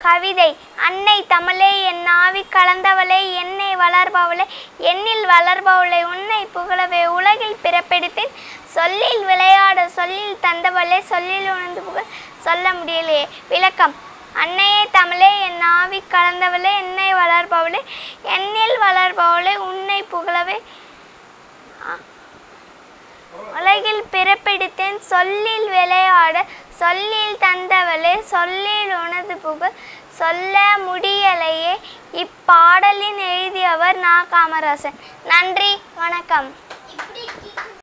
கவிதை அன்னை தமிழே என் ஆவி கலந்தவளே என்னை வளர்பவளே எண்ணில் வளர்பவளே உன்னை புகழவே உலகில் பிறப்பெடுத்தேன் சொல்லில் விளையாட சொல்லில் தந்தவளே சொல்லில் உணர்ந்து புகழ் சொல்ல முடியலையே விளக்கம் அன்னையே தமிழே என் ஆவி கலந்தவளே என்னை வளர்பவளே எண்ணில் வளர்பவளே உன்னை புகழவே உலகில் பிறப்பெடுத்தேன் சொல்லில் விளையாட சொல்லில் தந்தவளே சொல்லில் உனது புகழ் சொல்ல முடியலையே இப்பாடலின் எழுதியவர் நா காமராசன் நன்றி வணக்கம்